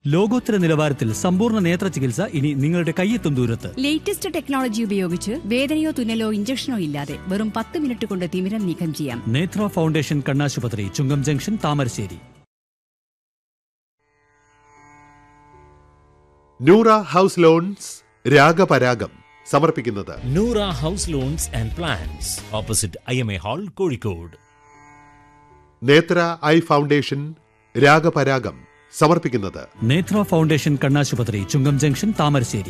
ലോകോത്തര നിലവാരത്തിൽ സമ്പൂർണ്ണ നേത്ര ചികിത്സ ഇനി നിങ്ങളുടെ കയ്യെത്തും ദൂരത്ത് ലേറ്റസ്റ്റ് ടെക്നോളജി ഉപയോഗിച്ച് വേദനയോ തുന്നലോ ഇഞ്ചക്ഷനോ ഇല്ലാതെ വെറും പത്ത് മിനിറ്റ് കൊണ്ട് തിമിരം നീക്കം ചെയ്യാം നേത്ര ഫൗണ്ടേഷൻ കണ്ണാശുപത്രി Chungam junction Thamarassery Noora house lawns Ragaparagam സമർപ്പിക്കുന്നത് Noora house lawns and plans opposite I M A hall Kozhikode Nethra eye foundation Ragaparagam സമർപ്പിക്കുന്നത് നേത്ര ഫൗണ്ടേഷൻ കണ്ണാശുപത്രി Chungam junction Thamarassery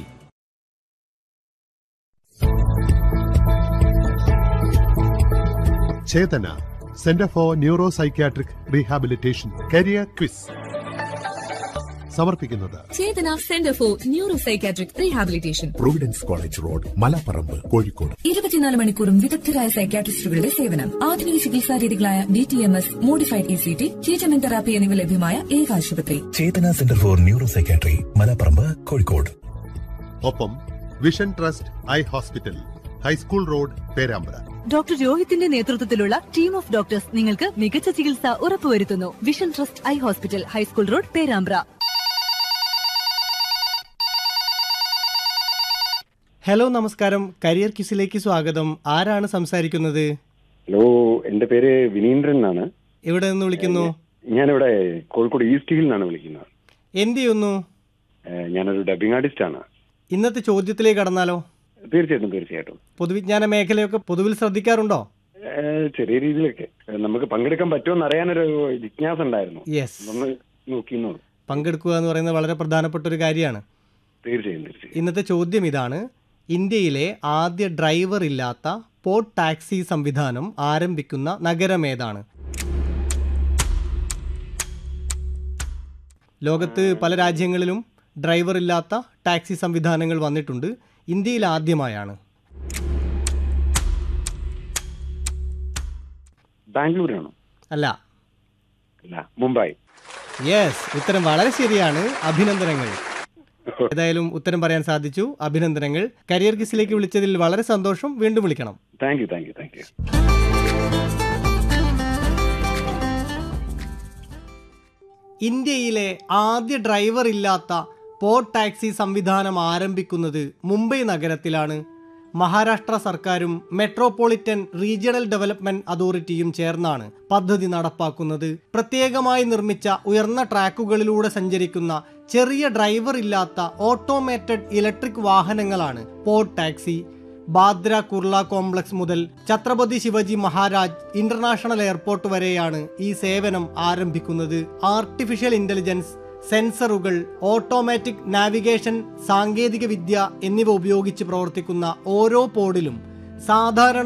Chetana centre for neuro psychiatric rehabilitation career quiz സമർപ്പിക്കുന്നത് Chetana centre for neuro psychiatric rehabilitation providence college road Malaparamba Kozhikode ഇരുപത്തിനാല് മണിക്കൂറും വിദഗ്ധരായ സൈക്കാട്രിസ്റ്റുകളുടെ സേവനം ആധുനിക ചികിത്സാ രീതികളായ D T M S modified E C T treatment therapy എന്നിവ ലഭ്യമായ ഏക ആശുപത്രി Chetana centre for neuro psychiatry Malaparamba Kozhikode ഒപ്പം vision trust eye hospital high school road Perambra doctor രോഹിത്തിന്റെ നേതൃത്വത്തിലുള്ള ടീം ഓഫ് ഡോക്ടേഴ്സ് നിങ്ങൾക്ക് മികച്ച ചികിത്സ ഉറപ്പുവരുത്തുന്നു vision trust eye hospital high school road Perambra hello നമസ്കാരം കരിയർ ക്യൂസിലേക്ക് സ്വാഗതം ആരാണ് സംസാരിക്കുന്നത് ഹലോ എന്റെ പേര് വിനീന്ദ്രൻ എന്നാണ് എവിടെ നിന്ന് വിളിക്കുന്നു ഞാനിവിടെ കോഴിക്കോട് ഈസ്റ്റ് ഹിൽ നിന്നാണ് വിളിക്കുന്നത് എന്ത് ചെയ്യുന്നു ഏഹ് ഞാനൊരു ഡബിംഗ് ആർട്ടിസ്റ്റ് ആണ് ഇന്നത്തെ ചോദ്യത്തിലേക്ക് കടന്നാലോ തീർച്ചയായിട്ടും തീർച്ചയായിട്ടും പൊതുവിജ്ഞാന മേഖലയൊക്കെ പൊതുവിൽ ശ്രദ്ധിക്കാറുണ്ടോ ഏഹ് ചെറിയ രീതിയിലൊക്കെ ഏഹ് നമുക്ക് പങ്കെടുക്കാൻ പറ്റുമോ എന്ന് അറിയാനൊരു ജിജ്ഞാസ ഉണ്ടായിരുന്നു യെസ് ഒന്ന് നോക്കിയെന്നു പങ്കെടുക്കുക എന്ന് പറയുന്നത് വളരെ പ്രധാനപ്പെട്ട ഒരു കാര്യമാണ് തീർച്ചയായും തീർച്ചയായും ഇന്നത്തെ ചോദ്യം ഇതാണ് ഇന്ത്യയിലെ ആദ്യ ഡ്രൈവർ ഇല്ലാത്ത പോർട്ട് ടാക്സി സംവിധാനം ആരംഭിക്കുന്ന നഗരം ഏതാണ് ലോകത്ത് പല രാജ്യങ്ങളിലും ഡ്രൈവർ ഇല്ലാത്ത ടാക്സി സംവിധാനങ്ങൾ വന്നിട്ടുണ്ട് ഇന്ത്യയിൽ ആദ്യമായാണ് ബാംഗ്ലൂരാണോ അല്ല അല്ല മുംബൈ യെസ് ഉത്തരം വളരെ ശരിയാണ് അഭിനന്ദനങ്ങൾ ഏതായാലും ഉത്തരം പറയാൻ സാധിച്ചു അഭിനന്ദനങ്ങൾ കരിയർ കിസിലേക്ക് വിളിച്ചതിൽ വളരെ സന്തോഷം വീണ്ടും വിളിക്കണം thank you thank you thank you ഇന്ത്യയിലെ ആദ്യ ഡ്രൈവർ ഇല്ലാത്ത പോർട്ട് ടാക്സി സംവിധാനം ആരംഭിക്കുന്നത് മുംബൈ നഗരത്തിലാണ് മഹാരാഷ്ട്ര സർക്കാരും മെട്രോപൊളിറ്റൻ റീജിയണൽ ഡെവലപ്മെന്റ് അതോറിറ്റിയും ചേർന്നാണ് പദ്ധതി നടപ്പാക്കുന്നത് പ്രത്യേകമായി നിർമ്മിച്ച ഉയർന്ന ട്രാക്കുകളിലൂടെ സഞ്ചരിക്കുന്ന ചെറിയ ഡ്രൈവർ ഇല്ലാത്ത ഓട്ടോമേറ്റഡ് ഇലക്ട്രിക് വാഹനങ്ങളാണ് pod taxi Bandra Kurla complex മുതൽ ഛത്രപതി ശിവജി മഹാരാജ് ഇന്റർനാഷണൽ എയർപോർട്ട് വരെയാണ് ഈ സേവനം ആരംഭിക്കുന്നത് ആർട്ടിഫിഷ്യൽ ഇന്റലിജൻസ് സെൻസറുകൾ ഓട്ടോമാറ്റിക് നാവിഗേഷൻ സാങ്കേതിക വിദ്യ എന്നിവ ഉപയോഗിച്ച് പ്രവർത്തിക്കുന്ന ഓരോ പോഡിലും സാധാരണ